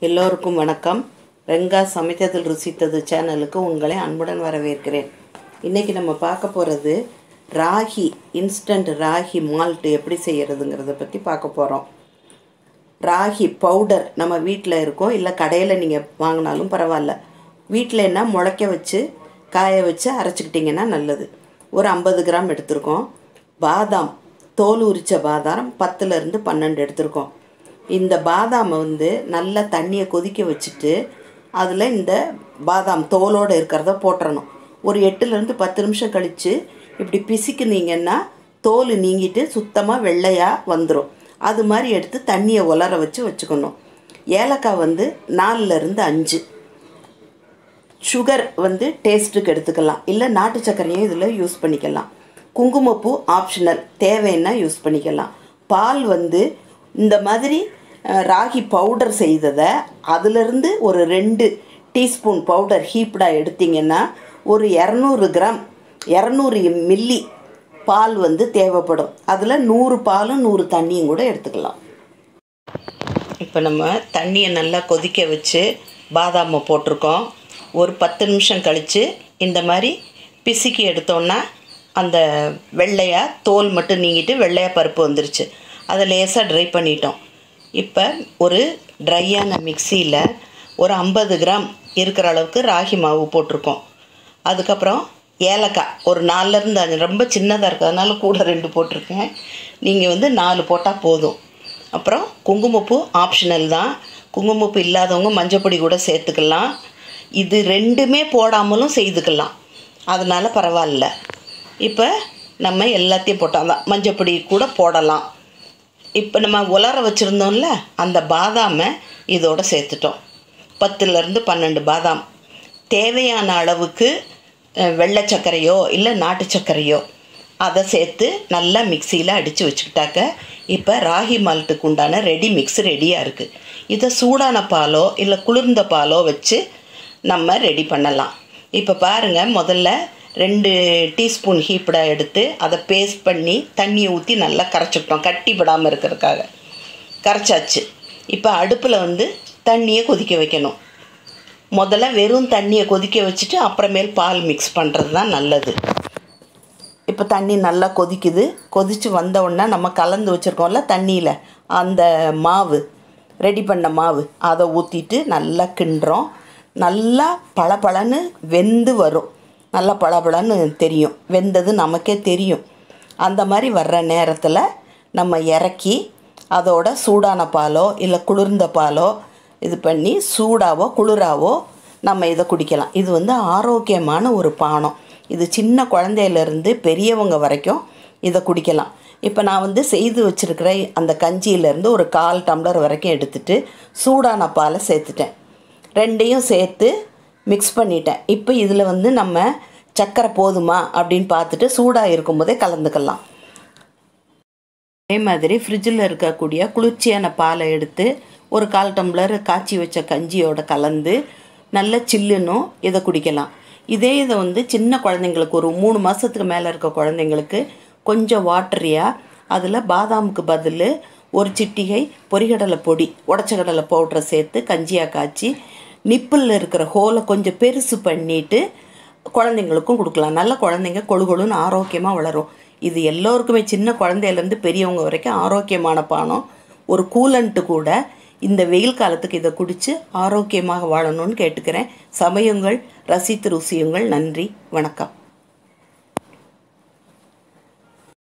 எல்லோருக்கும் வணக்கம் ரெங்கா சமைத்ததில் ருசித்தது சேனலுக்கு உங்களை அன்புடன் வரவேற்கிறேன் இன்றைக்கி நம்ம பார்க்க போகிறது ராகி இன்ஸ்டன்ட் ராகி மால்ட் எப்படி செய்கிறதுங்கிறத பற்றி பார்க்க போகிறோம் ராகி பவுடர் நம்ம வீட்டில் இருக்கோம் இல்லை கடையில் நீங்கள் வாங்கினாலும் பரவாயில்ல வீட்டில் என்ன முளைக்க வச்சு காய வச்சு அரைச்சிக்கிட்டிங்கன்னா நல்லது ஒரு ஐம்பது கிராம் எடுத்திருக்கோம் பாதாம் தோல் உரித்த பாதாம் பத்துலேருந்து பன்னெண்டு எடுத்திருக்கோம் இந்த பாதாமை வந்து நல்லா தண்ணியை கொதிக்க வச்சுட்டு அதில் இந்த பாதாம் தோலோடு இருக்கிறத போட்டுறணும் ஒரு எட்டுலேருந்து பத்து நிமிஷம் கழித்து இப்படி பிசிக்குனீங்கன்னா தோல் நீங்கிட்டு சுத்தமாக வெள்ளையாக வந்துடும் அது மாதிரி எடுத்து தண்ணியை உலர வச்சு வச்சுக்கணும் ஏலக்காய் வந்து நாலுலேருந்து அஞ்சு சுகர் வந்து டேஸ்ட்டுக்கு எடுத்துக்கலாம் இல்லை நாட்டு சர்க்கரையும் இதில் யூஸ் பண்ணிக்கலாம் குங்குமப்பூ ஆப்ஷனல் தேவைன்னா யூஸ் பண்ணிக்கலாம் பால் வந்து இந்த மாதிரி அஹ், ராகி பவுடர் செய்ததை அதிலிருந்து ஒரு ரெண்டு டீஸ்பூன் பவுடர் ஹீப்டாக எடுத்திங்கன்னா ஒரு இரநூறு கிராம் இரநூறு மில்லி பால் வந்து தேவைப்படும் அதில் நூறு பாலும் நூறு தண்ணியும் கூட எடுத்துக்கலாம் இப்போ நம்ம தண்ணியை நல்லா கொதிக்க வச்சு பாதாமை போட்டிருக்கோம் ஒரு பத்து நிமிஷம் கழித்து இந்த மாதிரி பிசுக்கி எடுத்தோன்னா அந்த வெள்ளையாக தோல் மட்டும் நீங்கிட்டு வெள்ளையாக பருப்பு வந்துருச்சு அதை லேசாக ட்ரை பண்ணிட்டோம் இப்போ ஒரு ட்ரையான மிக்சியில் ஒரு ஐம்பது கிராம் இருக்கிற அளவுக்கு ராகி மாவு போட்டிருக்கோம் அதுக்கப்புறம் ஏலக்காய் ஒரு நாலுலேருந்து அஞ்சு ரொம்ப சின்னதாக இருக்கிறதுனால கூட ரெண்டு போட்டிருக்கேன் நீங்கள் வந்து நாலு போட்டால் போதும் அப்புறம் குங்குமப்பூ ஆப்ஷனல் தான் குங்குமப்பூ இல்லாதவங்க மஞ்சப்பொடி கூட சேர்த்துக்கலாம் இது ரெண்டுமே போடாமலும் செய்துக்கலாம் அதனால் பரவாயில்ல இப்போ நம்ம எல்லாத்தையும் போட்டோம் தான் மஞ்சப்பொடி கூட போடலாம் இப்போ நம்ம உலர வச்சுருந்தோம்ல அந்த பாதாமை இதோட சேர்த்துட்டோம் பத்துலேருந்து பன்னெண்டு பாதாம் தேவையான அளவுக்கு அஹ், வெள்ளை சர்க்கரையோ இல்லை நாட்டு சர்க்கரையோ அதை சேர்த்து நல்லா மிக்சியில் அடித்து வச்சுக்கிட்டாக்க இப்போ ராகி மால்ட்டுக்கு உண்டான ரெடி மிக்ஸ் ரெடியாக இருக்குது இதை சூடான பாலோ இல்லை குளிர்ந்த பாலோ வச்சு நம்ம ரெடி பண்ணலாம் இப்போ பாருங்கள் முதல்ல ரெண்டு டீஸ்பூன் ஹீப்டா எடுத்து அதை பேஸ்ட் பண்ணி தண்ணியை ஊற்றி நல்லா கரைச்சிக்கிட்டோம் கட்டி விடாமல் இருக்கிறதுக்காக கரைச்சாச்சு இப்போ அடுப்பில் வந்து தண்ணியை கொதிக்க வைக்கணும் முதல்ல வெறும் தண்ணியை கொதிக்க வச்சுட்டு அப்புறமேல் பால் மிக்ஸ் பண்ணுறது தான் நல்லது இப்போ தண்ணி நல்லா கொதிக்குது கொதித்து வந்த உடனே நம்ம கலந்து வச்சுருக்கோம்ல தண்ணியில் அந்த மாவு ரெடி பண்ண மாவு அதை ஊற்றிட்டு நல்லா கிண்டுறோம் நல்லா பளபளன்னு வெந்து வரும் நல்லா பளபளன்னு தெரியும் வெந்தது நமக்கே தெரியும் அந்த மாதிரி வர்ற நேரத்தில் நம்ம இறக்கி அதோட சூடான பாலோ இல்லை குளிர்ந்த பாலோ இது பண்ணி சூடாவோ குளிராவோ நம்ம இதை குடிக்கலாம் இது வந்து ஆரோக்கியமான ஒரு பானம் இது சின்ன குழந்தையிலேருந்து பெரியவங்க வரைக்கும் இதை குடிக்கலாம் இப்போ நான் வந்து செய்து வச்சுருக்கிற அந்த கஞ்சியிலேருந்து ஒரு கால் டம்ளர் வரைக்கும் எடுத்துட்டு சூடான பாலை சேர்த்துட்டேன் ரெண்டையும் சேர்த்து மிக்ஸ் பண்ணிட்டேன் இப்போ இதில் வந்து நம்ம சர்க்கரை போதுமா அப்படின்னு பார்த்துட்டு சூடாக இருக்கும்போதே கலந்துக்கலாம் அதே மாதிரி ஃப்ரிட்ஜில் இருக்கக்கூடிய குளிர்ச்சியான பாலை எடுத்து ஒரு கால் டம்ளர் காய்ச்சி வச்ச கஞ்சியோட கலந்து நல்ல சில்லுன்னும் இதை குடிக்கலாம் இதே இதை வந்து சின்ன குழந்தைங்களுக்கு ஒரு மூணு மாதத்துக்கு மேலே இருக்க குழந்தைங்களுக்கு கொஞ்சம் வாட்டரியாக அதில் பாதாமுக்கு பதில் ஒரு சிட்டிகை பொரிகடலை பொடி உடச்ச கடலை பவுட்ரை சேர்த்து கஞ்சியாக காய்ச்சி நிப்பிளில் இருக்கிற ஹோலை கொஞ்சம் பெருசு பண்ணிவிட்டு குழந்தைங்களுக்கும் கொடுக்கலாம் நல்ல குழந்தைங்க கொழு கொழுன்னு ஆரோக்கியமாக வளரும் இது எல்லோருக்குமே சின்ன குழந்தையிலேருந்து பெரியவங்க வரைக்கும் ஆரோக்கியமான பானம் ஒரு கூலண்ட்டு கூட இந்த வெயில் காலத்துக்கு இதை குடித்து ஆரோக்கியமாக வாழணும்னு கேட்டுக்கிறேன் சமயுங்கள் ரசித்து ருசியுங்கள் நன்றி வணக்கம்